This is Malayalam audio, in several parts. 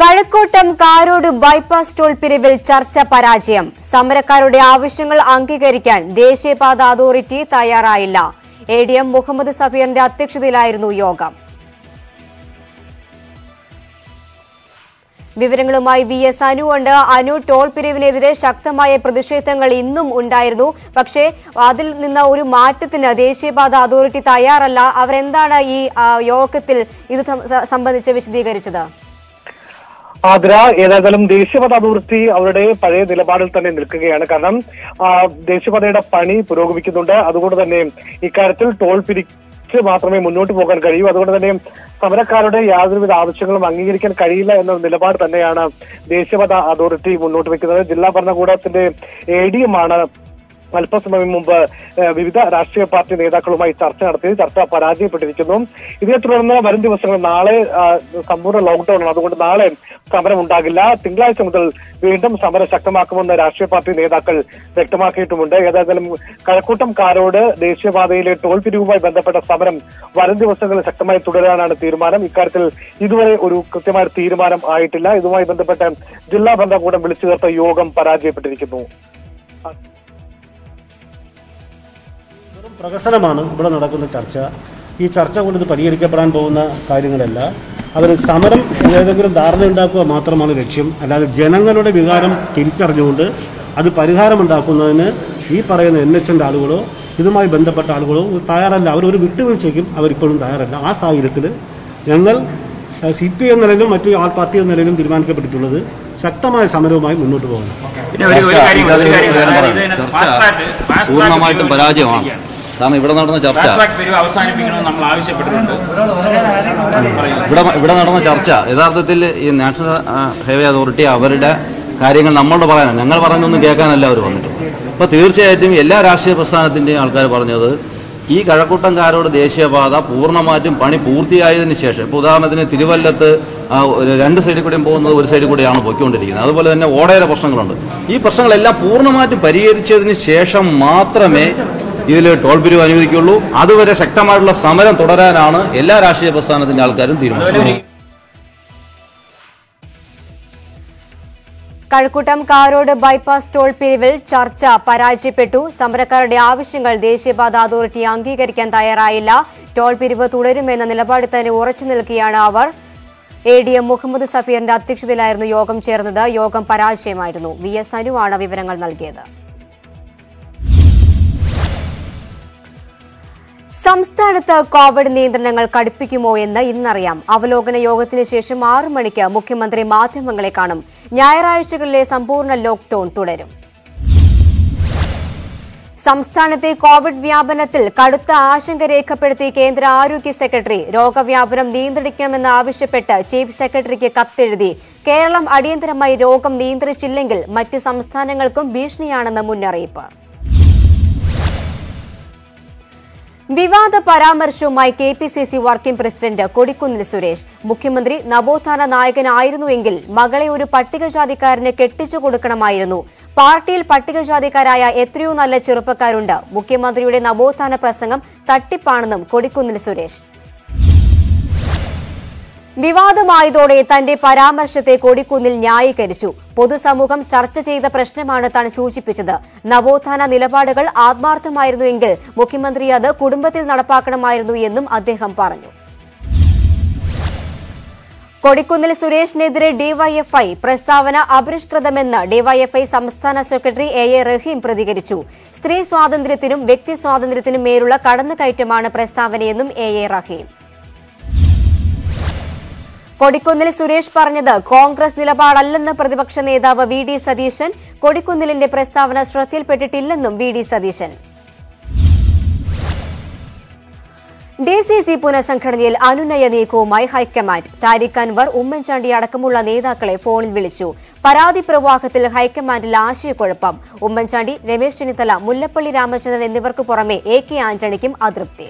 കഴക്കൂട്ടം കാരോട് ബൈപ്പാസ് ടോൾ പിരിവിൽ ചർച്ച പരാജയം സമരക്കാരുടെ ആവശ്യങ്ങൾ അംഗീകരിക്കാൻ ദേശീയപാത അതോറിറ്റി തയ്യാറായില്ല എ ഡി എം മുഹമ്മദ് സഫീറിന്റെ അധ്യക്ഷതയിലായിരുന്നു യോഗം വിവരങ്ങളുമായി വി എസ് അനു ഉണ്ട് അനു ടോൾ പിരിവിനെതിരെ ശക്തമായ പ്രതിഷേധങ്ങൾ ഇന്നും ഉണ്ടായിരുന്നു പക്ഷേ അതിൽ നിന്ന് ഒരു മാറ്റത്തിന് ദേശീയപാത അതോറിറ്റി തയ്യാറല്ല അവരെന്താണ് ഈ ആ, യോഗത്തിൽ ഇത് സം- സംബന്ധിച്ച് വിശദീകരിച്ചത് ആതിര ഏതായാലും ദേശീയപാത അതോറിറ്റി അവരുടെ പഴയ നിലപാടിൽ തന്നെ നിൽക്കുകയാണ് കാരണം ആ, ദേശീയപാതയുടെ പണി പുരോഗമിക്കുന്നുണ്ട് അതുകൊണ്ട് തന്നെ ഇക്കാര്യത്തിൽ ടോൾ പിരിച്ച് മാത്രമേ മുന്നോട്ട് പോകാൻ കഴിയൂ അതുകൊണ്ട് തന്നെ സമരക്കാരുടെ യാതൊരുവിധ ആവശ്യങ്ങളും അംഗീകരിക്കാൻ കഴിയില്ല എന്ന നിലപാട് തന്നെയാണ് ദേശീയപാത അതോറിറ്റി മുന്നോട്ട് വെക്കുന്നത് ജില്ലാ ഭരണകൂടത്തിന്റെ എ ഡി എം ആണ് അല്പസമയം മുമ്പ് ഏഹ്, വിവിധ രാഷ്ട്രീയ പാർട്ടി നേതാക്കളുമായി ചർച്ച നടത്തി ചർച്ച പരാജയപ്പെട്ടിരിക്കുന്നു ഇതിനെ തുടർന്ന് വരും ദിവസങ്ങൾ നാളെ ആ, സമ്പൂർണ്ണ ലോക്ക്ഡൌൺ ആണ് അതുകൊണ്ട് നാളെ സമരം ഉണ്ടാകില്ല തിങ്കളാഴ്ച മുതൽ വീണ്ടും സമരം ശക്തമാക്കുമെന്ന് രാഷ്ട്രീയ പാർട്ടി നേതാക്കൾ വ്യക്തമാക്കിയിട്ടുമുണ്ട് ഏതായാലും കഴക്കൂട്ടം കാരോട് ദേശീയപാതയിലെ ടോൾ പിരിവുമായി ബന്ധപ്പെട്ട സമരം വരും ദിവസങ്ങളിൽ ശക്തമായി തുടരാനാണ് തീരുമാനം ഇക്കാര്യത്തിൽ ഇതുവരെ ഒരു കൃത്യമായ തീരുമാനം ആയിട്ടില്ല ഇതുമായി ബന്ധപ്പെട്ട് ജില്ലാ ഭരണകൂടം വിളിച്ചു ചേർത്ത യോഗം പരാജയപ്പെട്ടിരിക്കുന്നു വെറും പ്രഹസനമാണ് ഇവിടെ നടക്കുന്ന ചർച്ച ഈ ചർച്ച കൊണ്ട് ഇത് പരിഹരിക്കപ്പെടാൻ പോകുന്ന കാര്യങ്ങളല്ല അവർ സമരം ഏതെങ്കിലും ധാരണ ഉണ്ടാക്കുക മാത്രമാണ് ലക്ഷ്യം അല്ലാതെ ജനങ്ങളുടെ വികാരം തിരിച്ചറിഞ്ഞുകൊണ്ട് അത് പരിഹാരമുണ്ടാക്കുന്നതിന് ഈ പറയുന്ന എൻ എച്ച് ആളുകളോ ഇതുമായി ബന്ധപ്പെട്ട ആളുകളോ തയ്യാറല്ല അവരൊരു വിട്ടുവീഴ്ചയ്ക്കും അവരിപ്പോഴും തയ്യാറല്ല ആ സാഹചര്യത്തിൽ ഞങ്ങൾ സി പി എം നിലയിലും മറ്റു ആൾ പാർട്ടി എന്ന നിലയിലും തീരുമാനിക്കപ്പെട്ടിട്ടുള്ളത് ശക്തമായ സമരവുമായി മുന്നോട്ട് പോകണം പിന്നെ ഒരു ഒരു കാര്യം ഒരു കാര്യം ചർച്ച അതായത് ഇതിനെ fast track- fast track പൂർണ്ണമായിട്ടും പിരിവ് പരാജയമാണ് അവസാനിപ്പിക്കുകയാണ്. കാരണം ഇവിടെ നടന്ന ചർച്ച Fast track പിരിവ് അവസാനിപ്പിക്കണമെന്ന് നമ്മൾ ആവശ്യപ്പെട്ടിട്ടുണ്ട് പറയൂ. ഇവിടെ ഇവിടെ നടന്ന ചർച്ച യഥാർത്ഥത്തിൽ ഈ നാഷണൽ ആ, ഹൈവേ അതോറിറ്റി അവരുടെ കാര്യങ്ങൾ നമ്മളോട് പറയാനാണ് ഞങ്ങൾ പറയുന്നൊന്നും കേൾക്കാനല്ല അവർ വന്നിട്ടുള്ളത് അപ്പോൾ തീർച്ചയായിട്ടും എല്ലാ രാഷ്ട്രീയ പ്രസ്ഥാനത്തിൻ്റെയും ആൾക്കാർ പറഞ്ഞത് ഈ കഴക്കൂട്ടംകാരോട് ദേശീയപാത പൂർണ്ണമായിട്ടും പണി പൂർത്തിയായതിനു ശേഷം ഇപ്പോൾ ഉദാഹരണത്തിന് തിരുവല്ലത്ത് ആ, ഒരു രണ്ട് സൈഡിൽ കൂടെയും പോകുന്നത് ഒരു സൈഡിൽ കൂടെയാണ് പൊയ്ക്കൊണ്ടിരിക്കുന്നത് അതുപോലെ തന്നെ ഓടേറെ പ്രശ്നങ്ങളുണ്ട് ഈ പ്രശ്നങ്ങളെല്ലാം പൂർണ്ണമായിട്ടും പരിഹരിച്ചതിന് ശേഷം മാത്രമേ ഇതിൽ ടോൾ പിരിവ് അനുവദിക്കുള്ളൂ അതുവരെ ശക്തമായിട്ടുള്ള സമരം തുടരാനാണ് എല്ലാ രാഷ്ട്രീയ പ്രസ്ഥാനത്തിന്റെ ആൾക്കാരും തീരുമാനിച്ചത് കഴക്കൂട്ടം കാരോട് ബൈപ്പാസ് ടോൾ പിരിവിൽ ചർച്ച പരാജയപ്പെട്ടു സമരക്കാരുടെ ആവശ്യങ്ങൾ ദേശീയപാത അതോറിറ്റി അംഗീകരിക്കാൻ തയ്യാറായില്ല ടോൾ പിരിവ് തുടരുമെന്ന നിലപാടിൽ തന്നെ ഉറച്ചു നിൽക്കുകയാണ് അവർ എ ഡി എം മുഹമ്മദ് സഫീറിന്റെ അധ്യക്ഷതയിലായിരുന്നു യോഗം ചേർന്നത് യോഗം പരാജയമായിരുന്നു വി എസ് അനുവാണ് വിവരങ്ങൾ നൽകിയത് സംസ്ഥാനത്ത് കോവിഡ് നിയന്ത്രണങ്ങൾ കടുപ്പിക്കുമോ എന്ന് ഇന്നറിയാം അവലോകന യോഗത്തിന് ശേഷം ആറു മണിക്ക് മുഖ്യമന്ത്രി മാധ്യമങ്ങളെ കാണും ഞായറാഴ്ചകളിലെ സമ്പൂർണ്ണ ലോക്ഡൌൺ തുടരും സംസ്ഥാനത്തെ കോവിഡ് വ്യാപനത്തിൽ കടുത്ത ആശങ്ക രേഖപ്പെടുത്തി കേന്ദ്ര ആരോഗ്യ സെക്രട്ടറി രോഗവ്യാപനം നിയന്ത്രിക്കണമെന്ന് ആവശ്യപ്പെട്ട് ചീഫ് സെക്രട്ടറിക്ക് കത്തെഴുതി കേരളം അടിയന്തരമായി രോഗം നിയന്ത്രിച്ചില്ലെങ്കിൽ മറ്റ് സംസ്ഥാനങ്ങൾക്കും ഭീഷണിയാണെന്ന് മുന്നറിയിപ്പ് വിവാദ പരാമർശവുമായി K P C C working president Kodikunnil Suresh മുഖ്യമന്ത്രി നവോത്ഥാന നായകനായിരുന്നുവെങ്കിൽ മകളെ ഒരു പട്ടികജാതിക്കാരന് കെട്ടിച്ചു കൊടുക്കണമായിരുന്നു പാർട്ടിയിൽ പട്ടികജാതിക്കാരായ എത്രയോ നല്ല ചെറുപ്പക്കാരുണ്ട് മുഖ്യമന്ത്രിയുടെ നവോത്ഥാന പ്രസംഗം തട്ടിപ്പാണെന്നും കൊടിക്കുന്നിൽ സുരേഷ് വിവാദമായതോടെ തന്റെ പരാമർശത്തെ കൊടിക്കുന്നിൽ ന്യായീകരിച്ചു പൊതുസമൂഹം ചർച്ച ചെയ്ത പ്രശ്നമാണ് താൻ സൂചിപ്പിച്ചത് നവോത്ഥാന നിലപാടുകൾ ആത്മാർത്ഥമായിരുന്നുവെങ്കിൽ മുഖ്യമന്ത്രി അത് കുടുംബത്തിൽ നടപ്പാക്കണമായിരുന്നു എന്നും അദ്ദേഹം പറഞ്ഞു കൊടിക്കുന്നിൽ സുരേഷിനെതിരെ ഡിവൈഎഫ്ഐ പ്രസ്താവന അപരിഷ്കൃതമെന്ന് ഡിവൈഎഫ്ഐ സംസ്ഥാന സെക്രട്ടറി എ എ റഹീം പ്രതികരിച്ചു സ്ത്രീ സ്വാതന്ത്ര്യത്തിനും വ്യക്തി സ്വാതന്ത്ര്യത്തിനും മേലുള്ള കടന്നുകയറ്റമാണ് പ്രസ്താവനയെന്നും എ എ റഹീം കൊടിക്കുന്നിൽ സുരേഷ് പറഞ്ഞത് കോൺഗ്രസ് നിലപാടല്ലെന്ന് പ്രതിപക്ഷ നേതാവ് വി ഡി സതീശൻ കൊടിക്കുന്നിലിന്റെ പ്രസ്താവന ശ്രദ്ധയിൽപ്പെട്ടിട്ടില്ലെന്നും V D Satheesan D C C പുനഃസംഘടനയിൽ അനുനയ നീക്കവുമായി high command Tariq Anwar Oommen Chandy അടക്കമുള്ള നേതാക്കളെ ഫോണിൽ വിളിച്ചു പരാതി പ്രവാഹത്തിൽ ഹൈക്കമാൻഡിൽ ആശയക്കുഴപ്പം ഉമ്മൻചാണ്ടി രമേശ് ചെന്നിത്തല മുല്ലപ്പള്ളി രാമചന്ദ്രൻ എന്നിവർക്ക് പുറമെ എ കെ ആന്റണിക്കും അതൃപ്തി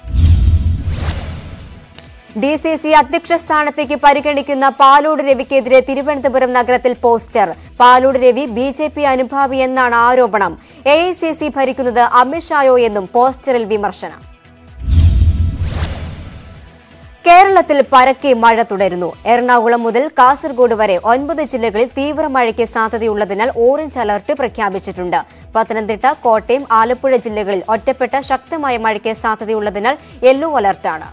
ഡി സി സി അധ്യക്ഷ സ്ഥാനത്തേക്ക് പരിഗണിക്കുന്ന പാലോട് രവിക്കെതിരെ തിരുവനന്തപുരം നഗരത്തിൽ poster Palode Ravi B J P അനുഭാവി എന്നാണ് ആരോപണം എ ഐ സി സി ഭരിക്കുന്നത് അമിത്ഷായോ എന്നും പോസ്റ്ററിൽ വിമർശനം കേരളത്തിൽ പരക്കെ മഴ തുടരുന്നു എറണാകുളം മുതൽ കാസർഗോഡ് വരെ ഒൻപത് ജില്ലകളിൽ തീവ്ര മഴയ്ക്ക് സാധ്യതയുള്ളതിനാൽ ഓറഞ്ച് അലർട്ട് പ്രഖ്യാപിച്ചിട്ടുണ്ട് പത്തനംതിട്ട കോട്ടയം ആലപ്പുഴ ജില്ലകളിൽ ഒറ്റപ്പെട്ട ശക്തമായ മഴയ്ക്ക് സാധ്യതയുള്ളതിനാൽ യെല്ലോ അലർട്ടാണ്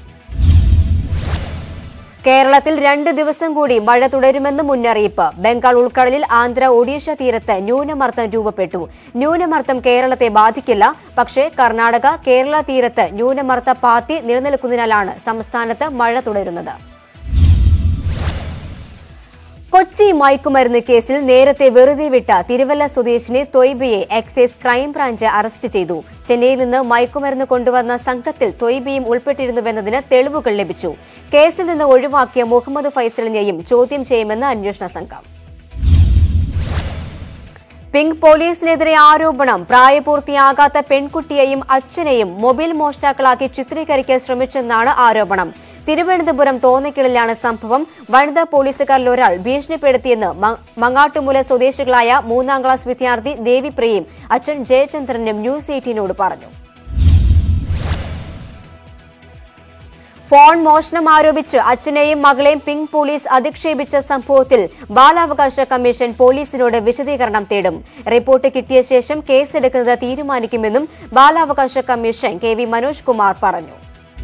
കേരളത്തിൽ രണ്ട് ദിവസം കൂടി മഴ തുടരുമെന്ന് മുന്നറിയിപ്പ് ബംഗാൾ ഉൾക്കടലിൽ ആന്ധ്ര ഒഡീഷ തീരത്ത് ന്യൂനമർദ്ദം രൂപപ്പെട്ടു ന്യൂനമർദ്ദം കേരളത്തെ ബാധിക്കില്ല പക്ഷേ കർണാടക കേരള തീരത്ത് ന്യൂനമർദ്ദ പാത്തി നിലനിൽക്കുന്നതിനാലാണ് സംസ്ഥാനത്ത് മഴ തുടരുന്നത് കൊച്ചി മയക്കുമരുന്ന് കേസിൽ നേരത്തെ വെറുതെ വിട്ട തിരുവല്ല സ്വദേശിനി തൊയ്ബയെ എക്സൈസ് ക്രൈംബ്രാഞ്ച് അറസ്റ്റ് ചെയ്തു ചെന്നൈയിൽ നിന്ന് മയക്കുമരുന്ന് കൊണ്ടുവന്ന സംഘത്തിൽ തൊയ്ബയും ഉൾപ്പെട്ടിരുന്നുവെന്നതിന് തെളിവുകൾ ലഭിച്ചു കേസിൽ നിന്ന് ഒഴിവാക്കിയ മുഹമ്മദ് ഫൈസലിനെയും ചോദ്യം ചെയ്യുമെന്ന് അന്വേഷണ സംഘം പിങ്ക് പോലീസിനെതിരെ ആരോപണം പ്രായപൂർത്തിയാകാത്ത പെൺകുട്ടിയെയും അച്ഛനെയും മൊബൈൽ മോഷ്ടാക്കളാക്കി ചിത്രീകരിക്കാൻ ശ്രമിച്ചെന്നാണ് ആരോപണം തിരുവനന്തപുരം തോന്നക്കിളിലാണ് സംഭവം വനിതാ പോലീസുകാരിൽ ഒരാൾ ഭീഷണിപ്പെടുത്തിയെന്ന് മ- മങ്ങാട്ടുമുല സ്വദേശികളായ മൂന്നാം ക്ലാസ് വിദ്യാർത്ഥി ദേവിപ്രിയയും അച്ഛൻ ജയചന്ദ്രനും ന്യൂസ് എയ്റ്റീനോട് പറഞ്ഞു ഫോൺ മോഷണം ആരോപിച്ച് അച്ഛനെയും മകളെയും പിങ്ക് പോലീസ് അധിക്ഷേപിച്ച സംഭവത്തിൽ ബാലാവകാശ കമ്മീഷൻ പോലീസിനോട് വിശദീകരണം തേടും റിപ്പോർട്ട് കിട്ടിയ ശേഷം കേസെടുക്കുന്നത് തീരുമാനിക്കുമെന്നും ബാലാവകാശ commission K V Manoj Kumar പറഞ്ഞു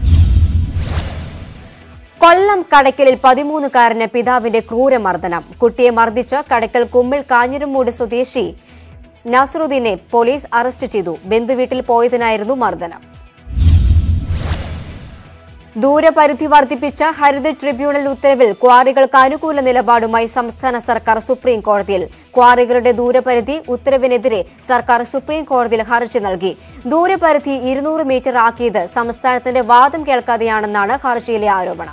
കൊല്ലം കടയ്ക്കലിൽ പതിമൂന്നുകാരന് പിതാവിന്റെ ക്രൂരമർദ്ദനം കുട്ടിയെ മർദ്ദിച്ച കടയ്ക്കൽ കുമ്മിൾ കാഞ്ഞിരമൂട് സ്വദേശി നസറുദ്ദീനെ പോലീസ് അറസ്റ്റ് ചെയ്തു ബന്ധുവീട്ടിൽ പോയതിനായിരുന്നു മർദ്ദനം ദൂരപരിധി വർദ്ധിപ്പിച്ച ഹരിത ട്രിബ്യൂണൽ ഉത്തരവിൽ ക്വാറികൾക്ക് അനുകൂല നിലപാടുമായി സംസ്ഥാന സർക്കാർ സുപ്രീം കോടതിയിൽ ക്വാറികളുടെ ദൂരപരിധി ഉത്തരവിനെതിരെ സർക്കാർ സുപ്രീം കോടതിയിൽ ഹർജി നൽകി ദൂരപരിധി ഇരുന്നൂറ് മീറ്റർ ആക്കിയത് സംസ്ഥാനത്തിന്റെ വാദം കേൾക്കാതെയാണെന്നാണ് ഹർജിയിലെ ആരോപണം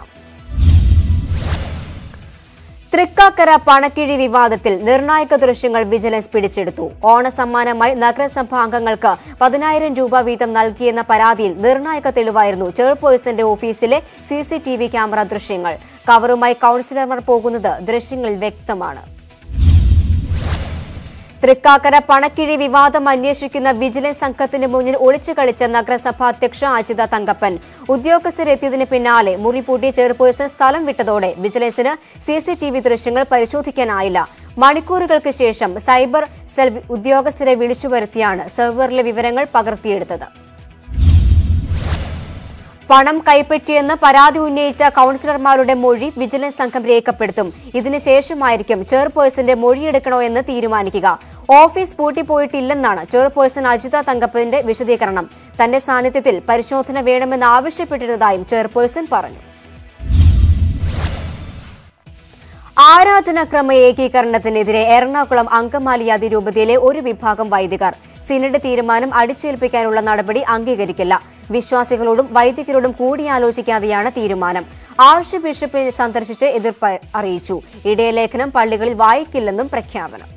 തൃക്കാക്കര പണക്കിഴി വിവാദത്തിൽ നിർണായക ദൃശ്യങ്ങൾ വിജിലൻസ് പിടിച്ചെടുത്തു ഓണസമ്മാനമായി നഗരസഭാ അംഗങ്ങൾക്ക് പതിനായിരം രൂപ വീതം നൽകിയെന്ന പരാതിയിൽ നിർണായക തെളിവായിരുന്നു ചെയർപേഴ്സന്റെ ഓഫീസിലെ C C T V camera ദൃശ്യങ്ങൾ കവറുമായി കൌൺസിലർമാർ പോകുന്നത് ദൃശ്യങ്ങളിൽ വ്യക്തമാണ് തൃക്കാക്കര പണക്കിഴി വിവാദം അന്വേഷിക്കുന്ന വിജിലൻസ് സംഘത്തിന് മുന്നിൽ ഒളിച്ചു കളിച്ച നഗരസഭാ അധ്യക്ഷ അജിത തങ്കപ്പൻ ഉദ്യോഗസ്ഥരെത്തിയതിന് പിന്നാലെ മുറി പൂട്ടി ചെയർപേഴ്സൺ സ്ഥലം വിട്ടതോടെ വിജിലൻസിന് സി സി ടി വി ദൃശ്യങ്ങൾ പരിശോധിക്കാനായില്ല മണിക്കൂറുകൾക്ക് ശേഷം സൈബർ സെൽ ഉദ്യോഗസ്ഥരെ വിളിച്ചു വരുത്തിയാണ് സെർവറിലെ വിവരങ്ങൾ പകർത്തിയെടുത്തത് പണം കൈപ്പറ്റിയെന്ന് പരാതി ഉന്നയിച്ച കൌൺസിലർമാരുടെ മൊഴി വിജിലൻസ് സംഘം രേഖപ്പെടുത്തും ഇതിനുശേഷമായിരിക്കും ചെയർപേഴ്സന്റെ മൊഴിയെടുക്കണോ എന്ന് തീരുമാനിക്കുക ഓഫീസ് പൂട്ടിപ്പോയിട്ടില്ലെന്നാണ് ചെയർപേഴ്സൺ അജിത തങ്കപ്പന്റെ വിശദീകരണം തന്റെ സാന്നിധ്യത്തിൽ പരിശോധന വേണമെന്ന് ആവശ്യപ്പെട്ടിരുന്നതായും ചെയർപേഴ്സൺ പറഞ്ഞു ആരാധനാക്രമ ഏകീകരണത്തിനെതിരെ എറണാകുളം അങ്കമാലി അതിരൂപതയിലെ ഒരു വിഭാഗം വൈദികർ സിനഡ് തീരുമാനം അടിച്ചേൽപ്പിക്കാനുള്ള നടപടി അംഗീകരിക്കില്ല വിശ്വാസികളോടും വൈദികരോടും കൂടിയാലോചിക്കാതെയാണ് തീരുമാനം ആർച്ച് ബിഷപ്പിനെ സന്ദർശിച്ച് എതിർപ്പ് അറിയിച്ചു ഇടയലേഖനം പള്ളികളിൽ വായിക്കില്ലെന്നും പ്രഖ്യാപനം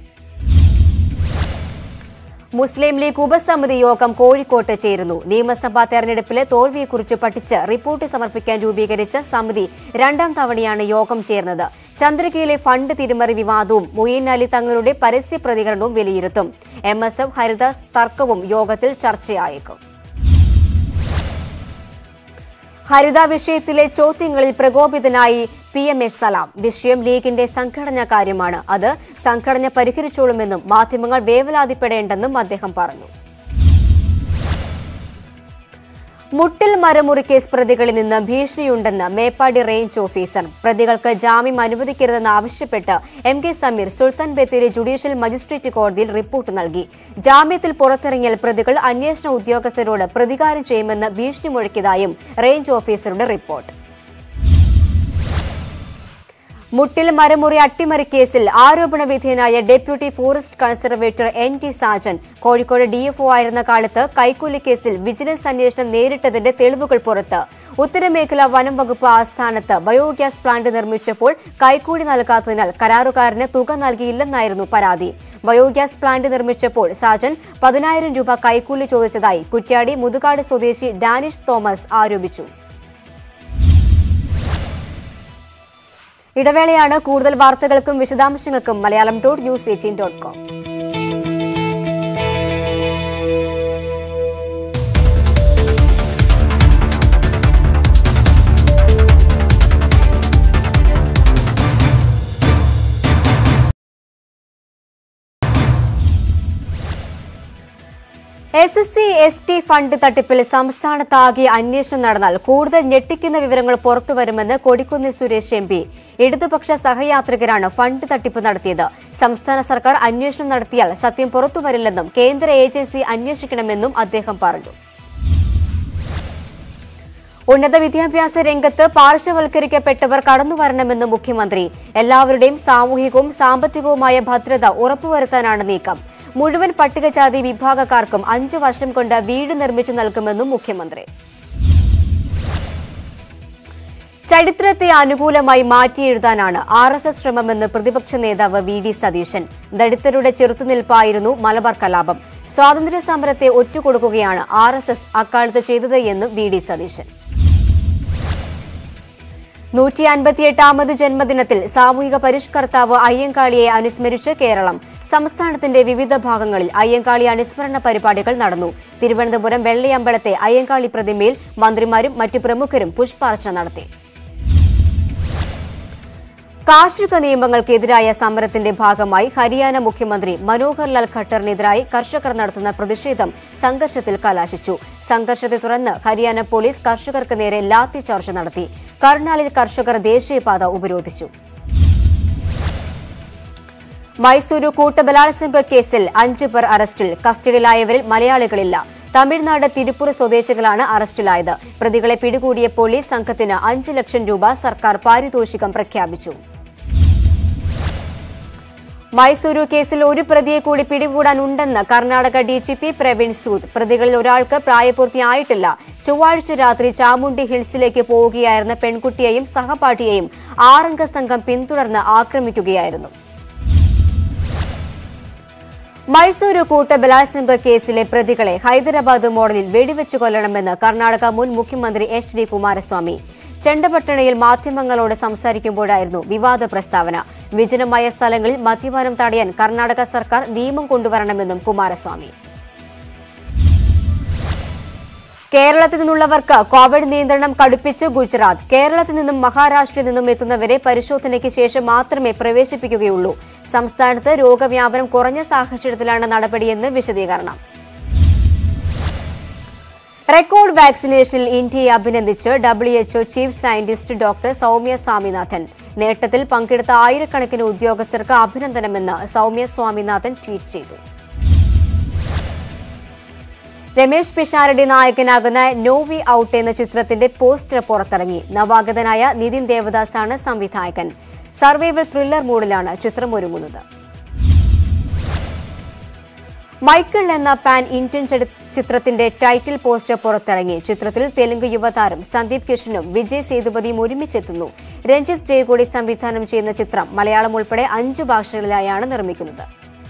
മുസ്ലിം ലീഗ് ഉപസമിതി യോഗം കോഴിക്കോട്ട് ചേരുന്നു നിയമസഭാ തെരഞ്ഞെടുപ്പിലെ തോൽവിയെക്കുറിച്ച് പഠിച്ച് റിപ്പോർട്ട് സമർപ്പിക്കാൻ രൂപീകരിച്ച സമിതി രണ്ടാം തവണയാണ് യോഗം ചേർന്നത് ചന്ദ്രികയിലെ ഫണ്ട് തിരിമറി വിവാദവും മൊയ്യൻ അലി തങ്ങളുടെ പരസ്യ പ്രതികരണവും വിലയിരുത്തും എം എസ് എഫ് ഹരിദാസ് തർക്കവും യോഗത്തിൽ ചർച്ചയായേക്കും ഹരിത വിഷയത്തിലെ ചോദ്യങ്ങളിൽ പ്രകോപിതനായി പി എം എസ് സലാം വിഷയം ലീഗിന്റെ സംഘടനാ കാര്യമാണ് അത് സംഘടന പരിഹരിച്ചോളുമെന്നും മാധ്യമങ്ങൾ വേവലാതിപ്പെടേണ്ടെന്നും അദ്ദേഹം പറഞ്ഞു മുട്ടിൽ മരമുറി കേസ് പ്രതികളിൽ നിന്ന് ഭീഷണിയുണ്ടെന്ന് മേപ്പാടി റേഞ്ച് ഓഫീസർ പ്രതികൾക്ക് ജാമ്യം അനുവദിക്കരുതെന്ന് ആവശ്യപ്പെട്ട് M K Sameer Sulthan Bathery judicial magistrate കോടതിയിൽ റിപ്പോർട്ട് നൽകി ജാമ്യത്തിൽ പുറത്തിറങ്ങിയാൽ പ്രതികൾ അന്വേഷണ ഉദ്യോഗസ്ഥരോട് പ്രതികാരം ചെയ്യുമെന്ന് ഭീഷണി മുഴക്കിയതായും റേഞ്ച് ഓഫീസറുടെ റിപ്പോർട്ട് മുട്ടിൽ മരമുറി അട്ടിമറി കേസിൽ ആരോപണ വിധേയനായ deputy forest conservator N T Sajan Kozhikode DFO ആയിരുന്ന കാലത്ത് കൈക്കൂലി കേസിൽ വിജിലൻസ് അന്വേഷണം നേരിട്ടതിന്റെ തെളിവുകൾ പുറത്ത് ഉത്തരമേഖല വനം വകുപ്പ് ആസ്ഥാനത്ത് ബയോഗ്യാസ് പ്ലാന്റ് നിർമ്മിച്ചപ്പോൾ കൈക്കൂലി നൽകാത്തതിനാൽ കരാറുകാരന് തുക നൽകിയില്ലെന്നായിരുന്നു പരാതി ബയോഗ്യാസ് പ്ലാന്റ് നിർമ്മിച്ചപ്പോൾ സാജൻ പതിനായിരം രൂപ കൈക്കൂലി ചോദിച്ചതായി കുറ്റ്യാടി മുതുകാട് സ്വദേശി ഡാനിഷ് തോമസ് ആരോപിച്ചു ഇടവേളയാണ് കൂടുതൽ വാർത്തകൾക്കും വിശദാംശങ്ങൾക്കും Malayalam dot news eighteen dot com S S C S T fund തട്ടിപ്പിൽ സംസ്ഥാനത്താകെ അന്വേഷണം നടന്നാൽ കൂടുതൽ ഞെട്ടിക്കുന്ന വിവരങ്ങൾ പുറത്തുവരുമെന്ന് കൊടിക്കുന്നിൽ സുരേഷ് എം പി ഇടതുപക്ഷ സഹയാത്രികരാണ് ഫണ്ട് തട്ടിപ്പ് നടത്തിയത് സംസ്ഥാന സർക്കാർ അന്വേഷണം നടത്തിയാൽ സത്യം പുറത്തുവരില്ലെന്നും കേന്ദ്ര ഏജൻസി അന്വേഷിക്കണമെന്നും അദ്ദേഹം പറഞ്ഞു ഉന്നത വിദ്യാഭ്യാസ രംഗത്ത് പാർശ്വവൽക്കരിക്കപ്പെട്ടവർ കടന്നുവരണമെന്ന് മുഖ്യമന്ത്രി എല്ലാവരുടെയും സാമൂഹികവും സാമ്പത്തികവുമായ ഭദ്രത ഉറപ്പുവരുത്താനാണ് നീക്കം മുഴുവൻ പട്ടികജാതി വിഭാഗക്കാർക്കും അഞ്ചു വർഷം കൊണ്ട് വീട് നിർമ്മിച്ചു നൽകുമെന്നും മുഖ്യമന്ത്രി ചരിത്രത്തെ അനുകൂലമായി മാറ്റിയെഴുതാനാണ് ആർ എസ് എസ് ശ്രമമെന്ന് പ്രതിപക്ഷ നേതാവ് വി ഡി സതീശൻ ദളിതരുടെ ചെറുത്തുനിൽപ്പായിരുന്നു മലബാർ കലാപം സ്വാതന്ത്ര്യ സമരത്തെ ഒറ്റുകൊടുക്കുകയാണ് ആർ എസ് എസ് അക്കാലത്ത് ചെയ്തത് എന്ന് വി ഡി സതീശൻ നൂറ്റി അൻപത്തിയെട്ടാമത് ജന്മദിനത്തിൽ സാമൂഹിക പരിഷ്കർത്താവ് അയ്യങ്കാളിയെ അനുസ്മരിച്ച് കേരളം സംസ്ഥാനത്തിന്റെ വിവിധ ഭാഗങ്ങളിൽ അയ്യങ്കാളി അനുസ്മരണ പരിപാടികൾ നടന്നു തിരുവനന്തപുരം വെള്ളയമ്പലത്തെ അയ്യങ്കാളി പ്രതിമയിൽ മന്ത്രിമാരും മറ്റു പ്രമുഖരും പുഷ്പാർച്ചന നടത്തി കാർഷിക നിയമങ്ങൾക്കെതിരായ സമരത്തിന്റെ ഭാഗമായി ഹരിയാന മുഖ്യമന്ത്രി മനോഹർ ലാൽ ഖട്ടറിനെതിരായി കർഷകർ നടത്തുന്ന പ്രതിഷേധം സംഘർഷത്തിൽ കലാശിച്ചു സംഘർഷത്തെ തുടർന്ന് ഹരിയാന പോലീസ് കർഷകർക്ക് നേരെ ലാത്തി ചാർജ് നടത്തി കർണാലിൽ കർഷകർ ദേശീയപാത ഉപരോധിച്ചു മൈസൂരു കൂട്ടബലാത്സംഗ കേസിൽ അഞ്ചു പേർ അറസ്റ്റിൽ കസ്റ്റഡിയിലായവരിൽ മലയാളികളില്ല തമിഴ്നാട് തിരുപ്പൂർ സ്വദേശികളാണ് അറസ്റ്റിലായത് പ്രതികളെ പിടികൂടിയ പോലീസ് സംഘത്തിന് അഞ്ച് ലക്ഷം രൂപ സർക്കാർ പാരിതോഷികം പ്രഖ്യാപിച്ചു മൈസൂരു കേസിൽ ഒരു പ്രതിയെ കൂടി പിടികൂടാനുണ്ടെന്ന് കർണാടക ഡിജിപി പ്രവീൺ സൂദ് പ്രതികളിൽ ഒരാൾക്ക് പ്രായപൂർത്തിയായിട്ടില്ല ചൊവ്വാഴ്ച രാത്രി ചാമുണ്ടി ഹിൽസിലേക്ക് പോവുകയായിരുന്ന പെൺകുട്ടിയെയും സഹപാഠിയെയും ആറംഗ സംഘം പിന്തുടർന്ന് ആക്രമിക്കുകയായിരുന്നു മൈസൂരു കൂട്ട ബലാത്സംഗ കേസിലെ പ്രതികളെ ഹൈദരാബാദ് മോഡലിൽ വെടിവെച്ചു കൊല്ലണമെന്ന് കർണാടക മുൻ മുഖ്യമന്ത്രി എച്ച് ഡി കുമാരസ്വാമി ചെണ്ടപട്ടണയിൽ മാധ്യമങ്ങളോട് സംസാരിക്കുമ്പോഴായിരുന്നു വിവാദ പ്രസ്താവന വിജനമായ സ്ഥലങ്ങളിൽ മദ്യപാനം തടയാൻ കർണാടക സർക്കാർ നിയമം കൊണ്ടുവരണമെന്നും കുമാരസ്വാമി കേരളത്തിൽ നിന്നുള്ളവർക്ക് കോവിഡ് നിയന്ത്രണം കടുപ്പിച്ച് ഗുജറാത്ത് കേരളത്തിൽ നിന്നും മഹാരാഷ്ട്രയിൽ നിന്നും എത്തുന്നവരെ പരിശോധനയ്ക്ക് ശേഷം മാത്രമേ പ്രവേശിപ്പിക്കുകയുള്ളൂ സംസ്ഥാനത്ത് രോഗവ്യാപനം കുറഞ്ഞ സാഹചര്യത്തിലാണ് നടപടിയെന്ന് വിശദീകരണം റെക്കോർഡ് വാക്സിനേഷനിൽ ഇന്ത്യയെ അഭിനന്ദിച്ച് WHO chief scientist doctor Soumya Swaminathan നേട്ടത്തിൽ പങ്കെടുത്ത ആയിരക്കണക്കിന് ഉദ്യോഗസ്ഥർക്ക് അഭിനന്ദനമെന്ന് സൗമ്യ സ്വാമിനാഥൻ ട്വീറ്റ് ചെയ്തു രമേശ് പിഷാരടി നായകനാകുന്ന നോവി ഔട്ട് എന്ന ചിത്രത്തിന്റെ പോസ്റ്റർ പുറത്തിറങ്ങി നവാഗതനായ നിതിൻ ദേവദാസാണ് സംവിധായകൻ സർവൈവൽ ത്രില്ലർ മൂഡിലാണ് ചിത്രം ഒരുങ്ങുന്നത് മൈക്കിൾ എന്ന പാൻ ഇന്ത്യൻ ചരി- ചിത്രത്തിന്റെ ടൈറ്റിൽ പോസ്റ്റർ പുറത്തിറങ്ങി ചിത്രത്തിൽ തെലുങ്ക് യുവതാരം സന്ദീപ് കിഷനും വിജയ് സേതുപതിയും ഒരുമിച്ചെത്തുന്നു രഞ്ജിത്ത് ജയകൂടി സംവിധാനം ചെയ്യുന്ന ചിത്രം മലയാളം ഉൾപ്പെടെ അഞ്ചു ഭാഷകളിലായാണ് നിർമ്മിക്കുന്നത്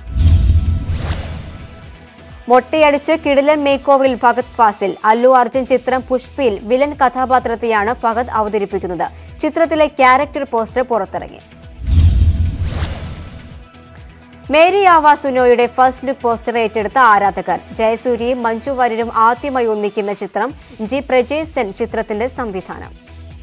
മൊട്ടയടിച്ച് കിടിലൻ മേക്ക് ഓവറിൽ ഭഗത് ഫാസിൽ അല്ലു അർജുൻ ചിത്രം പുഷ്പയിൽ വിലൻ കഥാപാത്രത്തെയാണ് ഭഗത് അവതരിപ്പിക്കുന്നത് ചിത്രത്തിലെ ക്യാരക്ടർ പോസ്റ്റർ പുറത്തിറങ്ങി മേരി ആവാ സുനോയുടെ ഫസ്റ്റ് ലുക്ക് പോസ്റ്റർ ഏറ്റെടുത്ത ആരാധകർ ജയസൂര്യയും മഞ്ജു വാര്യരും ആദ്യമായി ഒന്നിക്കുന്ന ചിത്രം ജി പ്രജേഷ് സെൻ ചിത്രത്തിന്റെ സംവിധാനം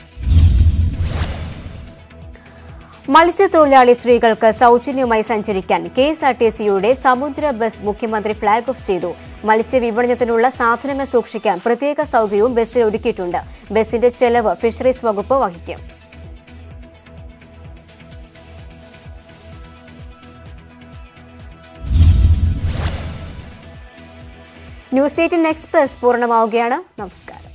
മത്സ്യത്തൊഴിലാളി സ്ത്രീകൾക്ക് സൗജന്യമായി സഞ്ചരിക്കാൻ കെ എസ് ആർ ടി സിയുടെ സമുദ്ര ബസ് മുഖ്യമന്ത്രി ഫ്ളാഗ് ഓഫ് ചെയ്തു മത്സ്യവിപണനത്തിനുള്ള സാധനങ്ങൾ സൂക്ഷിക്കാൻ പ്രത്യേക സൗകര്യവും ബസ്സിൽ ഒരുക്കിയിട്ടുണ്ട് ബസിന്റെ ചെലവ് ഫിഷറീസ് വകുപ്പ് വഹിക്കും ന്യൂസ് എയ്റ്റീൻ എക്സ്പ്രസ് പൂർണ്ണമാവുകയാണ് നമസ്കാരം